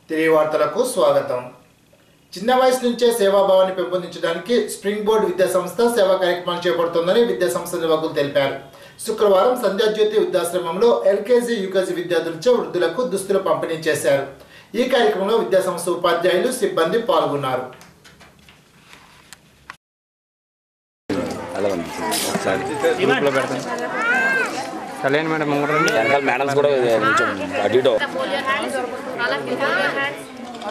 తిరిగి వార్తలకు స్వాగతం చిన్న వయసు నుంచే సేవాభావాన్ని పెంపొందించడానికి స్ప్రింగ్ బోర్డ్ విద్యా సంస్థ సేవా కార్యక్రమాలు చేపడుతోందని విద్యా సంస్థ నిర్వాహకులు తెలిపారు శుక్రవారం సంధ్యాజ్యోతి వృద్ధాశ్రమంలో ఎల్కేజీ యూకేజీ విద్యార్థులచే వృద్ధులకు దుస్తులు పంపిణీ చేశారు ఈ కార్యక్రమంలో విద్యా సంస్థ ఉపాధ్యాయులు సిబ్బంది పాల్గొన్నారు అలా ఉంది ఒకసారి గ్రూప్లో పెడతాం కళ్యాణ్ మేడం ముంగట రండి. వెనకాల మేడమ్స్ కూడా కొంచెం అటు ఇటు Hold your hands. All of you hold your hands.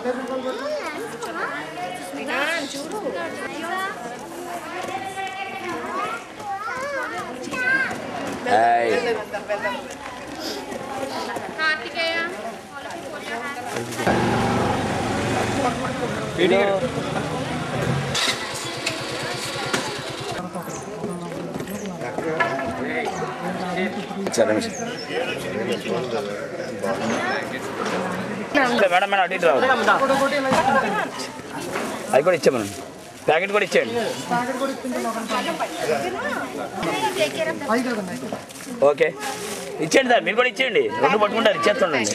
చూడు hi Karthikeya all of you hold your hands. సరే నిమిషం. మేడం మేడం అటు ఇటు రావాలి అది కూడా ఇచ్చామను ప్యాకెట్ కూడా ఇచ్చేయండి ఓకే ఇచ్చేయండి సార్ మీరు కూడా ఇచ్చేయండి రెండు పట్టుకుంటారు ఇచ్చేస్తుండండి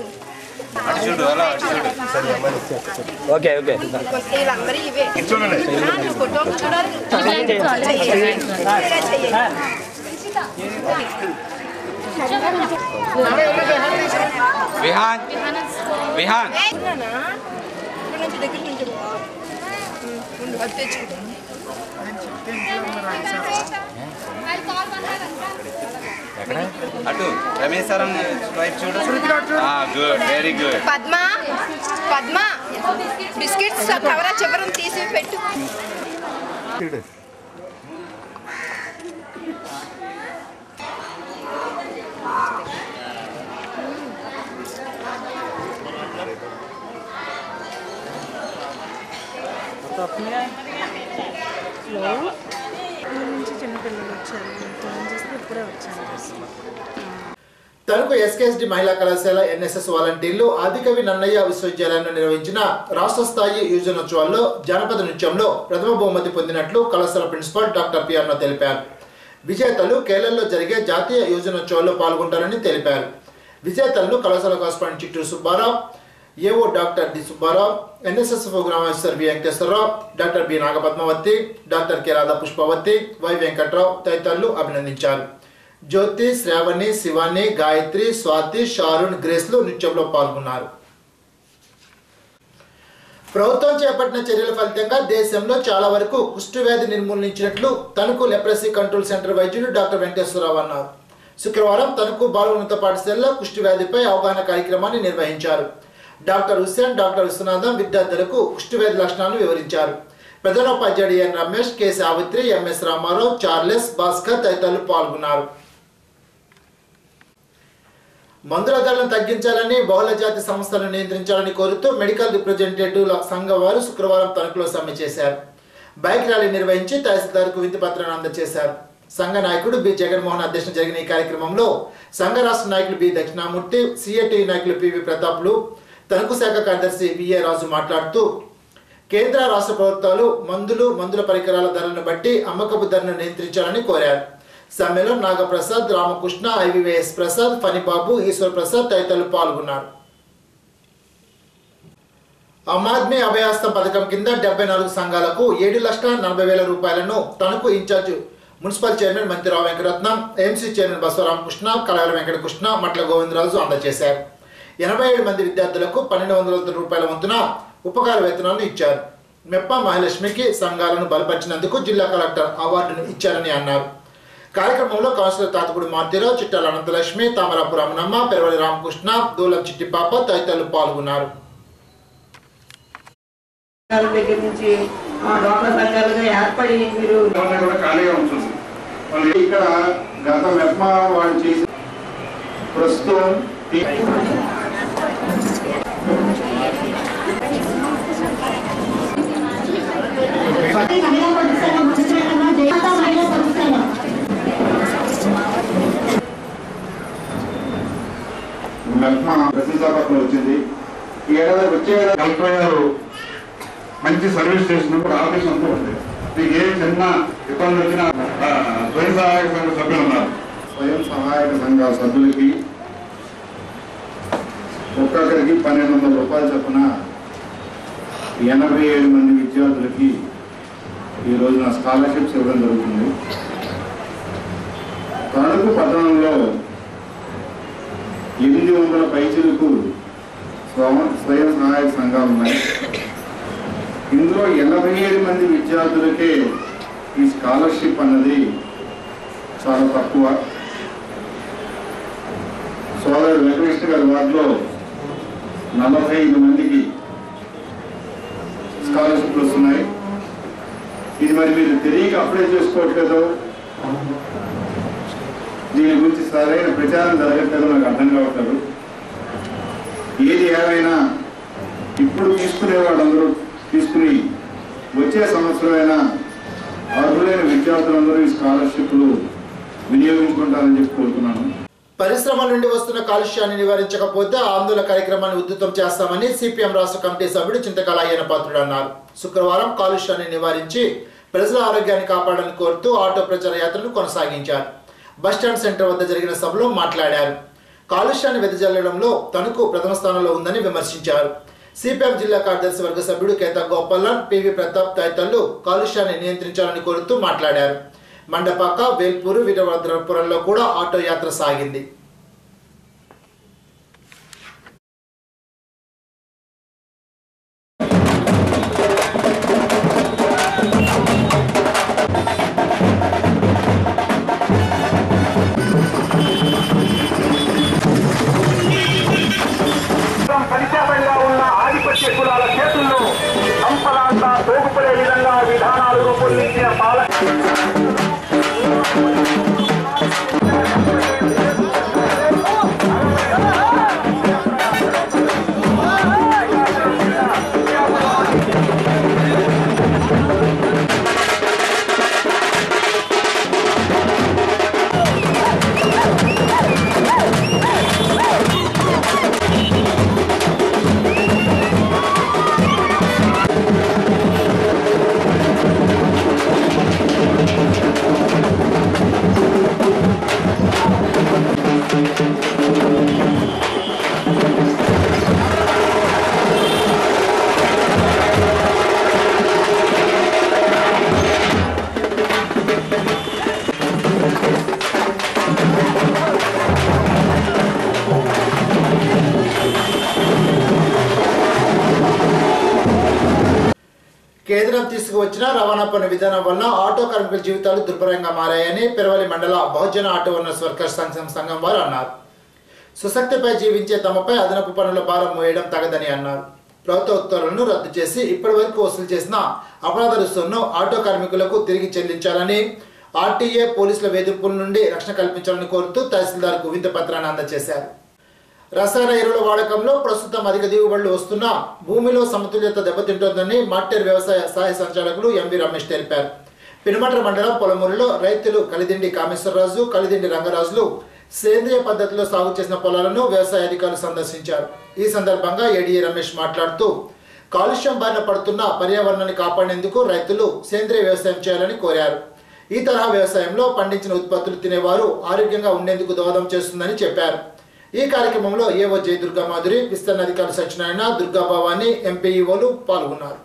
ఓకే ఓకే వీళ్ళందరూ ఇవే నువ్వు ఫోటోలు చూడాలి విహాన్ విహాన్ ఇక్కడ నుంచి దగ్గర నుంచి ఉండు అది తెచ్చుకుంటాను I'll call one by one. అటు రమేష్ సార్ అని వైపు చూడు good very good Padma Padma biscuits కవరా చివరం తీసి పెట్టు నుంచి చిన్నపిల్లలు వచ్చారు ఫోన్ చేస్తే ఇప్పుడే వచ్చాను తణుకు ఎస్కేఎస్డి మహిళా కళాశాల ఎన్ఎస్ఎస్ వాలంటీర్లు ఆదికవి నన్నయ్య విశ్వవిద్యాలయంలో నిర్వహించిన రాష్ట్ర స్థాయి యువజనోత్సవాల్లో జానపద నృత్యంలో ప్రథమ బహుమతి పొందినట్లు కళాశాల ప్రిన్సిపాల్ డాక్టర్ పి అన్న తెలిపారు విజేతలు కేరళలో జరిగే జాతీయ యువజనోత్సవాల్లో పాల్గొంటారని తెలిపారు విజేతలను కళాశాల correspondent Chitturu Subbarao AO doctor D Subbarao NSS program officer V Venkateswararao doctor B Nagapadmavathi doctor K Radha Pushpavathi Y Venkatrao తదితరులు అభినందించారు జ్యోతి శ్రావణి శివాని గాయత్రి స్వాతి షారుణ్ గ్రేస్లు నృత్యంలో పాల్గొన్నారు ప్రభుత్వం చేపట్టిన చర్యల ఫలితంగా దేశంలో చాలా వరకు కుష్ఠవ్యాధి నిర్మూలించినట్లు తణుకు లెప్రసీ కంట్రోల్ సెంటర్ వైద్యుడు డాక్టర్ వెంకటేశ్వరరావు అన్నారు శుక్రవారం తణుకు బాలున్నత పాఠశాలలో కుష్ఠవ్యాధిపై అవగాహన కార్యక్రమాన్ని నిర్వహించారు డాక్టర్ హుస్సేన్ డాక్టర్ విశ్వనాథం విద్యార్థులకు కుష్ఠవ్యాధి లక్షణాలను వివరించారు ప్రధానోపాధ్యాయుడు N Ramesh K Savitri MS Ramarao Charles Bhaskar తదితరులు పాల్గొన్నారు మందుల ధరలను తగ్గించాలని బహుళ జాతి సంస్థలను నియంత్రించాలని కోరుతూ మెడికల్ రిప్రజెంటేటివ్ల సంఘం వారు శుక్రవారం తణుకులో సమ్మె చేశారు బైక్ ర్యాలీ నిర్వహించి తహసీల్దార్కు వింతి పత్రాన్ని అందజేశారు సంఘ నాయకుడు బి జగన్మోహన్ అధ్యక్షత జరిగిన ఈ కార్యక్రమంలో సంఘ రాష్ట్ర నాయకులు బి దక్షిణామూర్తి సిఐటి నాయకులు పివి ప్రతాప్లు తణుకు శాఖ కార్యదర్శి విఏ రాజు మాట్లాడుతూ కేంద్ర రాష్ట్ర ప్రభుత్వాలు మందులు మందుల పరికరాల ధరలను బట్టి అమ్మకపు ధరను నియంత్రించాలని కోరారు సమ్మెలో నాగప్రసాద్ రామకృష్ణ ఐవివిఎస్ ప్రసాద్ ఫణిబాబు ఈశ్వర్ ప్రసాద్ తదితరులు పాల్గొన్నారు ఆమ్ ఆద్మీ అభయాస్తం పథకం కింద డెబ్బై నాలుగు సంఘాలకు ఏడు లక్షల నలభై వేల రూపాయలను Tanuku in-charge municipal chairman Mantrirao Venkataratnam MC chairman Basavaramakrishna Kalala Venkatakrishna Matla Govindaraju అందజేశారు ఎనభై ఏడు మంది విద్యార్థులకు పన్నెండు వందల రూపాయల వంతున ఉపకార వేతనాలను ఇచ్చారు మెప్ప మహాలక్ష్మికి సంఘాలను బలపరిచినందుకు జిల్లా కలెక్టర్ అవార్డును ఇచ్చారని అన్నారు కార్యక్రమంలో కౌన్సిలర్ తాతపూడి మారుతీరావు చిట్టాల అనంతలక్ష్మి తామరాపు రమణమ్మ పెరవలి రామకృష్ణ దూలం చిట్టిపాప తదితరులు పాల్గొన్నారు సంఘాల దగ్గర నుంచి ఆ డోక్రా సంఘాలుగా ఏర్పడి మీరు ఎవరిని కూడా ఖాళీగా ఉంటుంది వాళ్ళు ఇక్కడ గత మెప్మా వాళ్ళు చేసి ప్రస్తుతం ఈ- మెప్మా ప్రతిష్టాపకం వచ్చింది ఈ ఏడాది వచ్చే ఏడాది కలెక్టర్ గారు మంచి సర్వీస్ చేసినప్పుడు ఆఫీస్ అంతా ఉంది మీకు ఏ చిన్న ఇబ్బంది వచ్చినా ఆ, స్వయం సహాయక సంఘ సభ్యులు ఉన్నారు స్వయం సహాయక సంఘ సభ్యులకి ఒక్కొక్కరికి పన్నెండు వందల రూపాయల చొప్పున ఎనభై ఏడు మంది విద్యార్థులకి ఈ రోజున స్కాలర్షిప్స్ ఇవ్వడం జరుగుతుంది తణుకు పట్టణంలో ఎనిమిది వందల పైచులకు స్వ- స్వయం సహాయక సంఘాలు ఉన్నాయి ఇందులో ఎనభై ఏడు మంది విద్యార్థులకే ఈ స్కాలర్షిప్ అన్నది చాలా తక్కువ సోదరు వెంకటకృష్ణ గారి వార్డులో నలభై ఐదు మందికి స్కాలర్షిప్లు వస్తున్నాయి ఇది మరి మీరు తెలియక అప్లై చేసుకోవట్లేదు దీని గురించి సరైన ప్రచారం జరగట్లేదు నాకు అర్థం కావట్లేదు ఏది ఏమైనా ఇప్పుడు తీసుకునే వాళ్ళందరూ తీసుకుని వచ్చే సంవత్సరమైనా అర్హులైన విద్యార్థులందరూ ఈ స్కాలర్షిప్లు వినియోగించుకుంటారని చెప్పి కోరుతున్నాను పరిశ్రమల నుండి వస్తున్న కాలుష్యాన్ని నివారించకపోతే ఆందోళన కార్యక్రమాన్ని ఉధృతం చేస్తామని సిపిఎం రాష్ట్ర కమిటీ సభ్యుడు చింతకాల అయ్యన పాత్రుడు అన్నారు శుక్రవారం కాలుష్యాన్ని నివారించి ప్రజల ఆరోగ్యాన్ని కాపాడాలని కోరుతూ ఆటో ప్రచార యాత్రను కొనసాగించారు బస్టాండ్ సెంటర్ వద్ద జరిగిన సభలో మాట్లాడారు కాలుష్యాన్ని వెదజల్లడంలో తణుకు ప్రథమ స్థానంలో ఉందని విమర్శించారు సిపిఎం జిల్లా కార్యదర్శి వర్గ సభ్యుడు కేతా గోపాలన్ పివి ప్రతాప్ తదితరులు కాలుష్యాన్ని నియంత్రించాలని కోరుతూ మాట్లాడారు మండపాక వేల్పూరు వీరభద్రపురంలో కూడా ఆటో యాత్ర సాగింది పరిశాపంగా ఉన్న ఆధిపత్య కులాల చేతుల్లో సంపదంతా తోగుపడే విధంగా విధానాలు రూపొందించిన పాలక కేంద్రం తీసుకువచ్చిన రవాణా పన్ను విధానం వలన ఆటో కార్మికుల జీవితాలు దుర్భరంగా మారాయని పెరవలి మండల బహుజన ఆటో ఓనర్స్ వర్కర్స్ సంఘం సంఘం వారు అన్నారు సుశక్తిపై జీవించే తమపై అదనపు పన్నుల భారం మోయడం తగదని అన్నారు ప్రభుత్వ ఉత్తర్వులను రద్దు చేసి ఇప్పటి వరకు వసూలు చేసిన అపరాధ రుసుమును ఆటో కార్మికులకు తిరిగి చెల్లించాలని ఆర్టీఏ పోలీసుల వేధింపుల నుండి రక్షణ కల్పించాలని కోరుతూ తహసీల్దార్కు వింత పత్రాన్ని అందజేశారు రసాయన ఎరువుల వాడకంలో ప్రస్తుతం అధిక దిగుబడులు వస్తున్నా భూమిలో సమతుల్యత దెబ్బతింటోందని మార్టెర్ వ్యవసాయ సహాయ సంచాలకులు ఎంవి రమేష్ తెలిపారు పినమట్ర మండలం పొలమూరులో రైతులు కలిదిండి కామేశ్వరరాజు కలిదిండి రంగరాజులు సేంద్రియ పద్ధతిలో సాగు చేసిన పొలాలను వ్యవసాయ అధికారులు సందర్శించారు ఈ సందర్భంగా ఏడీఏ రమేష్ మాట్లాడుతూ కాలుష్యం బారిన పడుతున్న పర్యావరణాన్ని కాపాడేందుకు రైతులు సేంద్రియ వ్యవసాయం చేయాలని కోరారు ఈ తరహా వ్యవసాయంలో పండించిన ఉత్పత్తులు తినేవారు ఆరోగ్యంగా ఉండేందుకు దోహదం చేస్తుందని చెప్పారు ఈ కార్యక్రమంలో ఏవో జయ దుర్గా మాధురి విస్తరణ అధికారి సత్యనారాయణ దుర్గా భవాని ఎంపీఈఓలు పాల్గొన్నారు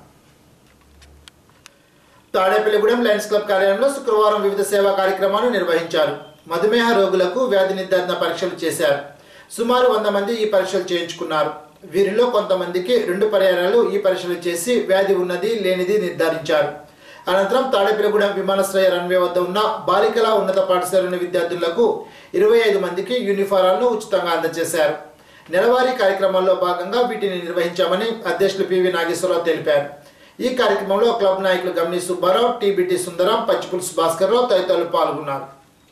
తాడేపల్లిగూడెం లయన్స్ క్లబ్ కార్యాలయంలో శుక్రవారం వివిధ సేవా కార్యక్రమాలు నిర్వహించారు మధుమేహ రోగులకు వ్యాధి నిర్ధారణ పరీక్షలు చేశారు సుమారు వంద మంది ఈ పరీక్షలు చేయించుకున్నారు వీరిలో కొంతమందికి రెండు పర్యాయాలు ఈ పరీక్షలు చేసి వ్యాధి ఉన్నది లేనిది నిర్ధారించారు అనంతరం తాడేపల్లిగూడెం విమానాశ్రయ రన్వే వద్ద ఉన్న బాలికల ఉన్నత పాఠశాలలోని విద్యార్థులకు ఇరవై ఐదు మందికి యూనిఫారాలను ఉచితంగా అందజేశారు నెలవారీ కార్యక్రమాల్లో భాగంగా వీటిని నిర్వహించామని అధ్యక్షులు పివి నాగేశ్వరరావు తెలిపారు ఈ కార్యక్రమంలో క్లబ్ నాయకులు గమ్ని సుబ్బారావు టీబీటీ సుందరం పచ్చిపులుసు భాస్కర్రావు తదితరులు పాల్గొన్నారు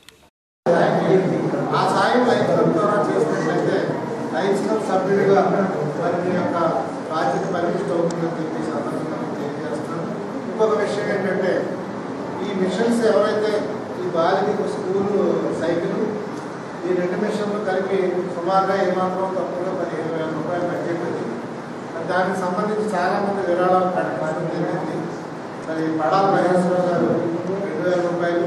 ఆ సాయం లైన్స్ క్లబ్ ద్వారా చేసినట్లయితే లైన్స్ క్లబ్ సభ్యుడిగా మరి మీ యొక్క బాధ్యత పరిమిష్టి అవుతుందని చెప్పి ఈ సందర్భంగా నేను తెలియజేస్తున్నాను ఇంకొక విషయం ఏంటంటే ఈ మిషన్స్ ఎవరైతే ఈ బాలిక స్కూల్ సైకిల్ ఈ రెండు మిషన్లు కలిపి సుమారుగా ఏమాత్రం తక్కువగా పదిహేను వేల రూపాయలు బడ్జెట్ ఉంది మరి దానికి సంబంధించి చాలామంది విరాళాలు పెట్టడం జరిగింది మరి పడాల మహేశ్వరరావు గారు రెండు వేల రూపాయలు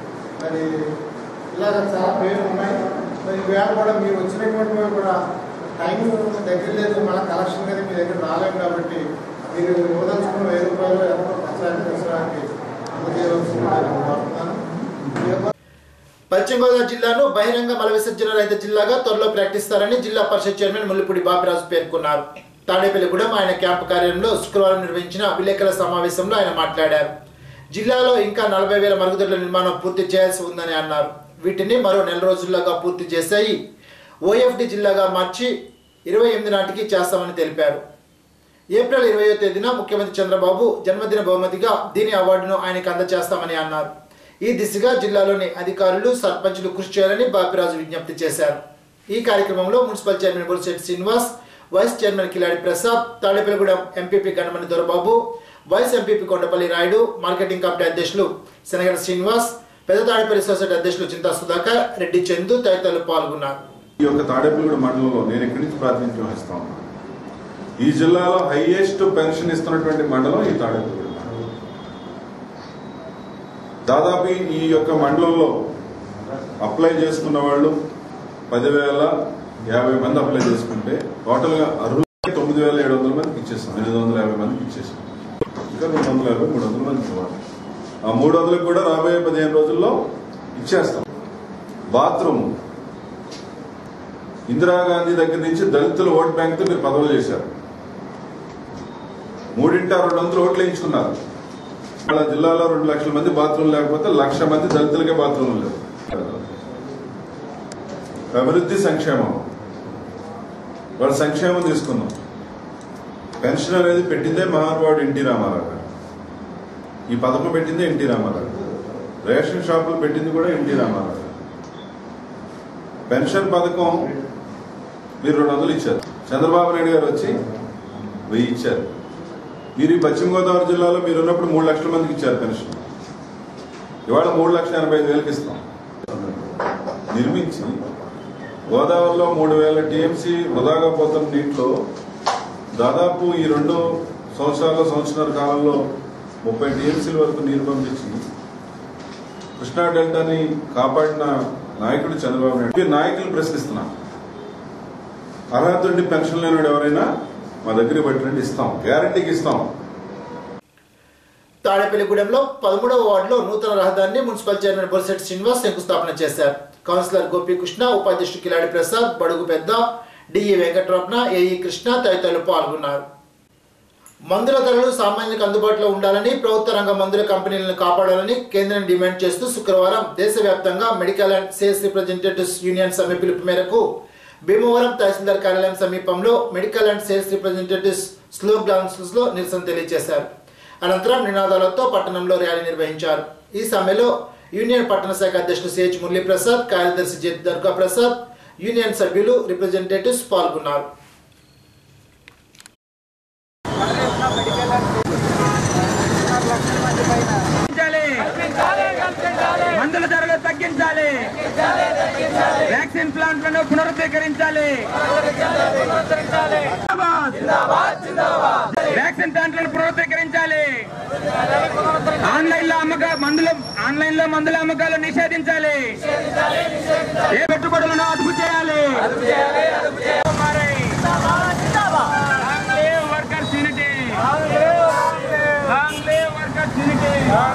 మరి ఇలాగ చాలా పేర్లు ఉన్నాయి మరి వేళ కూడా మీరు వచ్చినటువంటి వాళ్ళు కూడా టైం దగ్గర లేదు మన కలెక్షన్ మీద మీ దగ్గర రాలేము కాబట్టి మీరు ఇవ్వదలుచుకున్న వెయ్యి రూపాయలు ఎంతో ప్రచారం దసరాకి అందజేయవలసిందిగా కోరుతున్నాను ఈ యొక్క పశ్చిమ గోదావరి జిల్లాను బహిరంగ మల విసర్జన రహిత జిల్లాగా త్వరలో ప్రకటిస్తారని జిల్లా పరిషత్ చైర్మన్ ముల్లిపూడి బాపిరాజు పేర్కొన్నారు తాడేపల్లిగూడెం ఆయన క్యాంపు కార్యాలయంలో శుక్రవారం నిర్వహించిన విలేకరుల సమావేశంలో ఆయన మాట్లాడారు జిల్లాలో ఇంకా నలభై వేల మరుగుదొడ్ల నిర్మాణం పూర్తి చేయాల్సి ఉందని అన్నారు వీటిని మరో నెల రోజుల్లోగా పూర్తి చేశాయి ఓఎఫ్డి జిల్లాగా మార్చి ఇరవై ఎనిమిది నాటికి చేస్తామని తెలిపారు ఏప్రిల్ ఇరవయో తేదీన ముఖ్యమంత్రి చంద్రబాబు జన్మదిన బహుమతిగా దీని అవార్డును ఆయనకు అందజేస్తామని అన్నారు ఈ దిశగా జిల్లాలోని అధికారులు సర్పంచులు కృషి చేయాలని బాపిరాజు విజ్ఞప్తి చేశారు ఈ కార్యక్రమంలో municipal chairman Bolisetti Srinivas vice chairman Kiladi Prasad Tadepalligudem MPP Ganamani Dorababu vice MPP Kondapalli Rayudu marketing committee అధ్యక్షులు శనగల శ్రీనివాస్ పెద్ద తాడేపల్లి సొసైటీ అధ్యక్షులు చింతా సుధాకర్ రెడ్డి చందు తదితరులు పాల్గొన్నారు ఈ యొక్క తాడేపల్లిగూడ మండలంలో నేను ఇక్కడి నుంచి ప్రాతినిధ్యం వహిస్తా ఉన్నాను ఈ జిల్లాలో హైయెస్ట్ పెన్షన్ ఇస్తున్నటువంటి మండలం ఈ తాడేపల్లిగూడ మండలం దాదాపు ఈ యొక్క మండలంలో అప్లై చేసుకున్న వాళ్ళు పదివేల యాభై మంది అప్లై చేసుకుంటే టోటల్గా అర్హులకి తొమ్మిది వేల ఏడు వందల మందికి ఇచ్చేసాం ఎనిమిది వందల యాభై మందికి ఇచ్చేసాం ఇంకా రెండు వందల యాభై మూడు వందల మందికి ఇవ్వాలి ఆ మూడు వందలకు కూడా రాబోయే పదిహేను రోజుల్లో ఇచ్చేస్తాం బాత్రూమ్ ఇందిరాగాంధీ దగ్గర నుంచి దళితుల ఓట్ బ్యాంక్ తో మీరు పదవులు చేశారు మూడింట రెండు వందలు ఓట్లు వేయించుకున్నారు వాళ్ళ జిల్లాలో రెండు లక్షల మంది బాత్రూమ్ లేకపోతే లక్ష మంది దళితులకే బాత్రూమ్ లేవు అభివృద్ధి సంక్షేమం వాళ్ళ సంక్షేమం తీసుకున్నాం పెన్షన్ అనేది పెట్టిందే మహానుభావుడు ఎన్టీ రామారావు గారు ఈ పథకం పెట్టిందే ఎన్టీ రామారావు గారు రేషన్ షాపులు పెట్టింది కూడా ఎన్టీ రామారావు గారు పెన్షన్ పథకం మీరు రెండు వందలు ఇచ్చారు చంద్రబాబు నాయుడు గారు వచ్చి వెయ్యి ఇచ్చారు మీరు ఈ పశ్చిమ గోదావరి జిల్లాలో మీరు ఉన్నప్పుడు మూడు లక్షల మందికి ఇచ్చారు పెన్షన్ ఇవాళ మూడు లక్షల ఎనభై ఐదు వేలకి ఇస్తాం నిర్మించి గోదావరిలో మూడు వేల టీఎంసీ వృధాగా పోతున్న నీటిలో దాదాపు ఈ రెండు సంవత్సరాల సంవత్సరాల కాలంలో ముప్పై టీఎంసీల వరకు నీరు పంపించి కృష్ణా డెల్టాని కాపాడిన నాయకుడు చంద్రబాబు నాయుడు ఈ నాయకులు ప్రశ్నిస్తున్నాం అర్హత ఉండి పెన్షన్ లేనివాడు ఎవరైనా మా దగ్గరికి పట్టినట్టు ఇస్తాం గ్యారంటీకి ఇస్తాం తాడేపల్లిగూడెంలో పదమూడవ వార్డులో నూతన రహదారిని మున్సిపల్ చైర్మన్ బొలిశెట్టి శ్రీనివాస్ శంకుస్థాపన చేశారు కౌన్సిలర్ గోపీకృష్ణ ఉపాధ్యక్షుడు కిలాడి ప్రసాద్ బడుగు పెద్ద డిఈ వెంకటరమణ ఏఈ కృష్ణ తదితరులు పాల్గొన్నారు మందుల ధరలు సామాన్యులకు అందుబాటులో ఉండాలని ప్రభుత్వ రంగ మందుల కంపెనీలను కాపాడాలని కేంద్రం డిమాండ్ చేస్తూ శుక్రవారం దేశవ్యాప్తంగా medical and sales representatives union సమ్మె పిలుపు మేరకు భీమవరం తహసీల్దార్ కార్యాలయం సమీపంలో మెడికల్ అండ్ సేల్స్ రిప్రజెంటేటివ్స్ స్లో గ్రౌండ్స్ లో నిరసన తెలియజేశారు అనంతరం నినాదాలతో పట్టణంలో ర్యాలీ నిర్వహించారు ఈ సమ్మెలో యూనియన్ పట్టణ శాఖ అధ్యక్షులు సిహెచ్ మురళీప్రసాద్ కార్యదర్శి జె దుర్గా ప్రసాద్ యూనియన్ సభ్యులు రిప్రజెంటేటివ్స్ పాల్గొన్నారు మందుల ధరలు తగ్గించాలి వ్యాక్సిన్ ప్లాంట్లను పునరుద్ధరించాలి వ్యాక్సిన్ ప్లాంట్లను పునరుద్ధరించాలి ఆన్లైన్ లో అమ్మక మందుల ఆన్లైన్ లో మందుల అమ్మకాలు నిషేధించాలి ఏ పెట్టుబడులను అదుపు చేయాలి workers unity workers unity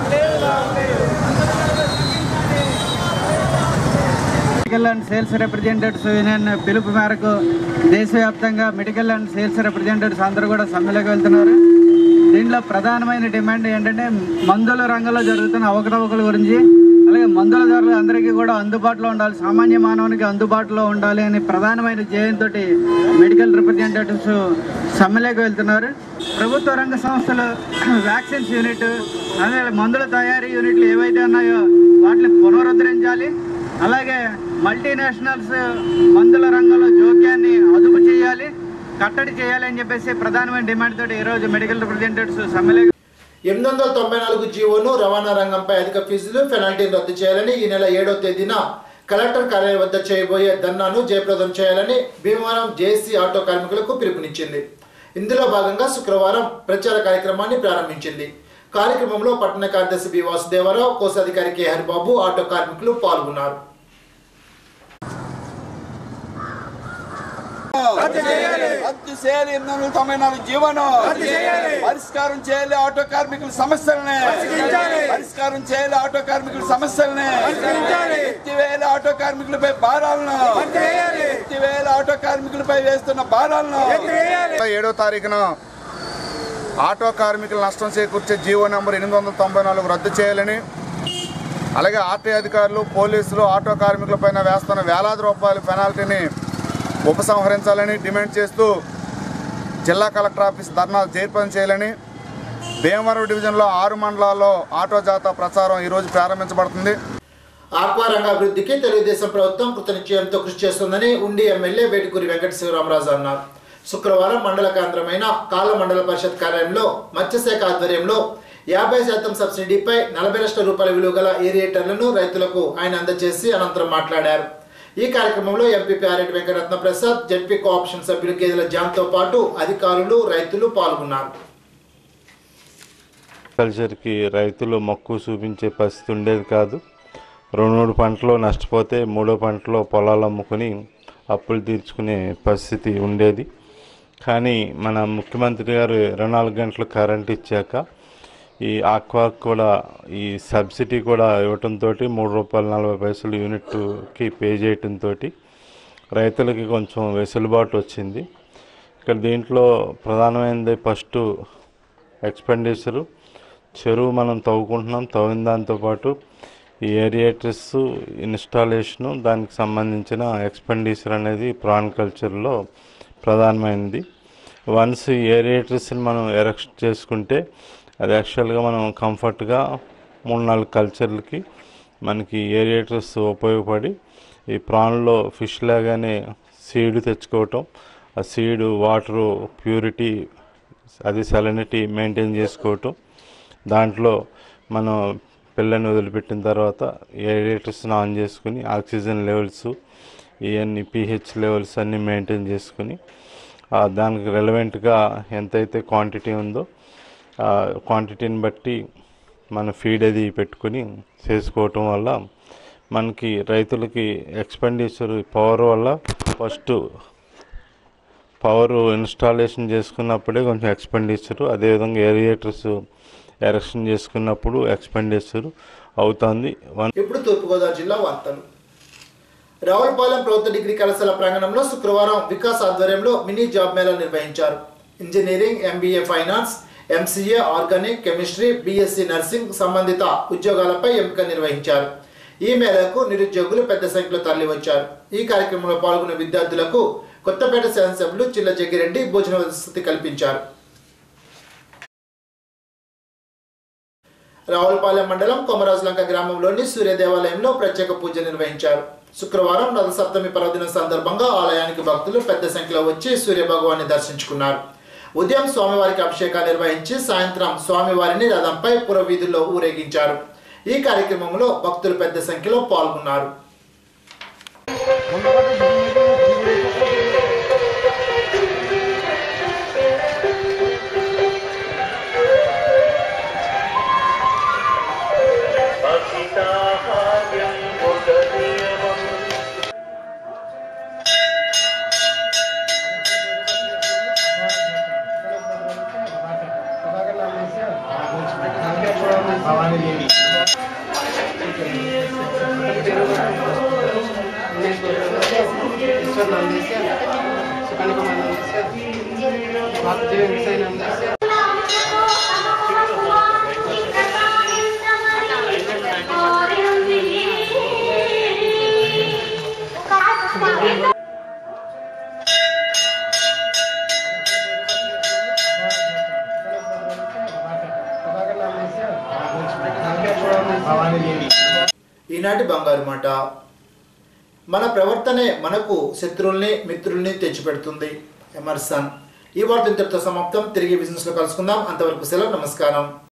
medical and sales representatives union పిలుపు మేరకు దేశవ్యాప్తంగా మెడికల్ అండ్ సేల్స్ రిప్రజెంటేటివ్స్ అందరూ కూడా సమ్మెలోకి వెళ్తున్నారు దీంట్లో ప్రధానమైన డిమాండ్ ఏంటంటే మందుల రంగంలో జరుగుతున్న అవకతవకల గురించి అలాగే మందుల ధరలు అందరికీ కూడా అందుబాటులో ఉండాలి సామాన్య మానవునికి అందుబాటులో ఉండాలి అని ప్రధానమైన ధ్యేయంతో మెడికల్ రిప్రజెంటేటివ్స్ సమ్మెలోకి వెళ్తున్నారు ప్రభుత్వ రంగ సంస్థలు వ్యాక్సిన్స్ యూనిట్ అలాగే మందుల తయారీ యూనిట్లు ఏవైతే ఉన్నాయో వాటిని పునరుద్ధరించాలి అలాగే మల్టీనేషనల్స్ మందుల రంగంలో జోక్యాన్ని అదుపు చేయాలి కట్టడి చేయాలి అని చెప్పేసి ప్రధానమైన డిమాండ్ తోటి ఈరోజు మెడికల్ రిప్రజెంటేటివ్స్ సమ్మెలో ఎనిమిది వందల తొంభై నాలుగు జీవోను రవాణా రంగంపై అధిక ఫీజులు పెనాల్టీని రద్దు చేయాలని ఈ నెల ఏడో తేదీన కలెక్టర్ కార్యాలయం వద్ద చేయబోయే ధర్నాను జయప్రదం చేయాలని భీమవరం జేఏసీ ఆటో కార్మికులకు పిలుపునిచ్చింది ఇందులో భాగంగా శుక్రవారం ప్రచార కార్యక్రమాన్ని ప్రారంభించింది కార్యక్రమంలో పట్టణ కార్యదర్శి బి వాసుదేవరావు కోశాధికారి కె హరిబాబు ఆటో కార్మికులు పాల్గొన్నారు రద్దు చేయాలి ఎనిమిది వందల తొంభై నాలుగు జీవనం పరిష్కారం చేయాలి ఆటో కార్మికుల సమస్యలని పరిష్కారం చేయాలి ఆటో కార్మికుల సమస్యలని ఎత్తివేయాలి ఆటో కార్మికులపై భారాలను ఎత్తివేయాలి ఆటో కార్మికులపై వేస్తున్న భారాలను ఏడో తారీఖున ఆటో కార్మికుల నష్టం చేకూర్చే జీవో నెంబర్ ఎనిమిది వందల తొంభై నాలుగు రద్దు చేయాలని అలాగే ఆర్టీ అధికారులు పోలీసులు ఆటో కార్మికులపైన వేస్తున్న వేలాది రూపాయల పెనాల్టీని ఉపసంహరించాలని డిమాండ్ చేస్తూ జిల్లా కలెక్టర్ ఆఫీస్ ధర్నా జయప్రదం చేయాలని భీమవరం డివిజన్లో ఆరు మండలాల్లో ఆటో జాతా ప్రచారం ఈరోజు ప్రారంభించబడుతుంది ఆక్వా రంగ అభివృద్ధికి తెలుగుదేశం ప్రభుత్వం కృతనిశ్చయంతో కృషి చేస్తుందని ఉండి ఎమ్మెల్యే వేటుకూరి వెంకట శివరామరాజు అన్నారు శుక్రవారం మండల కేంద్రమైన కాళ్ళ మండల పరిషత్ కార్యాలయంలో మత్స్యశాఖ ఆధ్వర్యంలో యాభై శాతం సబ్సిడీపై నలభై లక్షల రూపాయల విలువ గల ఏరియేటర్లను రైతులకు ఆయన అందజేసి అనంతరం మాట్లాడారు ఈ కార్యక్రమంలో MPP Areddy Venkataratna Prasad ZP co-option సభ్యులు గేదెల జాన్తో పాటు అధికారులు రైతులు పాల్గొన్నారు కల్చర్కి రైతులు మక్కువ చూపించే పరిస్థితి ఉండేది కాదు రెండు మూడు పంటలు నష్టపోతే మూడో పంటలో పొలాలు అమ్ముకుని అప్పులు తీర్చుకునే పరిస్థితి ఉండేది కానీ మన ముఖ్యమంత్రి గారు ఇరవై నాలుగు గంటలు కరెంట్ ఇచ్చాక ఈ ఆక్వా కూడా ఈ సబ్సిడీ కూడా ఇవ్వటంతో మూడు రూపాయల నలభై పైసలు యూనిట్కి పే చేయటంతో రైతులకి కొంచెం వెసులుబాటు వచ్చింది ఇక్కడ దీంట్లో ప్రధానమైనది ఫస్ట్ ఎక్స్పెండిచరు చెరువు మనం తవ్వుకుంటున్నాం తవ్విన దాంతోపాటు ఈ ఏరియేటర్స్ ఇన్స్టాలేషను దానికి సంబంధించిన ఎక్స్పెండిచర్ అనేది ప్రాన్ కల్చర్లో ప్రధానమైనది వన్స్ ఈ ఏరియేటర్స్ని మనం ఎరెక్ట్ చేసుకుంటే అది యాక్చువల్గా మనం కంఫర్ట్గా మూడు నాలుగు కల్చర్లకి మనకి ఏరియేటర్స్ ఉపయోగపడి ఈ ప్రాన్లో ఫిష్ లాగానే సీడ్ తెచ్చుకోవటం ఆ సీడ్ వాటరు ప్యూరిటీ అది సెలనిటీ మెయింటైన్ చేసుకోవటం దాంట్లో మనం పిల్లని వదిలిపెట్టిన తర్వాత ఏరియేటర్స్ని ఆన్ చేసుకుని ఆక్సిజన్ లెవెల్స్ ఇవన్నీ పిహెచ్ లెవెల్స్ అన్నీ మెయింటైన్ చేసుకుని ఆ దానికి రెలవెంట్గా ఎంతైతే క్వాంటిటీ ఉందో ఆ క్వాంటిటీని బట్టి మన ఫీడ్ అది పెట్టుకుని చేసుకోవటం వల్ల మనకి రైతులకి ఎక్స్పెండిచర్ పవర్ వల్ల ఫస్ట్ పవర్ ఇన్స్టాలేషన్ చేసుకున్నప్పుడే కొంచెం ఎక్స్పెండిచర్ అదేవిధంగా ఏరియేటర్స్ ఎరెక్షన్ చేసుకున్నప్పుడు ఎక్స్పెండిచర్ అవుతుంది వన్ ఇప్పుడు తూర్పుగోదావరి జిల్లా వార్తలు రావులపాలెం ప్రభుత్వ డిగ్రీ కళాశాల ప్రాంగణంలో శుక్రవారం వికాస్ ఆధ్వర్యంలో మినీ జాబ్ మేళా నిర్వహించారు engineering MBA finance MCA organic chemistry BSc nursing సంబంధిత ఉద్యోగాలపై ఎంపిక నిర్వహించారు ఈ మేరకు నిరుద్యోగులు పెద్ద సంఖ్యలో తరలివచ్చారు ఈ కార్యక్రమంలో పాల్గొన్న విద్యార్థులకు కొత్తపేట శాసనసభ్యులు చిల్ల జగ్గిరెడ్డి భోజన వసతి కల్పించారు రావులపాలెం మండలం కొమరాజులంక గ్రామంలోని సూర్య దేవాలయంలో ప్రత్యేక పూజ నిర్వహించారు శుక్రవారం రథసప్తమి పర్వదినం సందర్భంగా ఆలయానికి భక్తులు పెద్ద సంఖ్యలో వచ్చి సూర్య భగవాన్ని దర్శించుకున్నారు ఉదయం స్వామివారికి అభిషేకాలు నిర్వహించి సాయంత్రం స్వామివారిని రథంపై పురవీధుల్లో ఊరేగించారు ఈ కార్యక్రమంలో భక్తులు పెద్ద సంఖ్యలో పాల్గొన్నారు ఈనాటి బంగారు మాట మన ప్రవర్తనే మనకు శత్రువుల్ని మిత్రుల్ని తెచ్చిపెడుతుంది ఎమర్సన్ ఈ వార్త ఇంతటితో సమాప్తం తిరిగి బిజినెస్లో కలుసుకుందాం అంతవరకు సెలవు నమస్కారం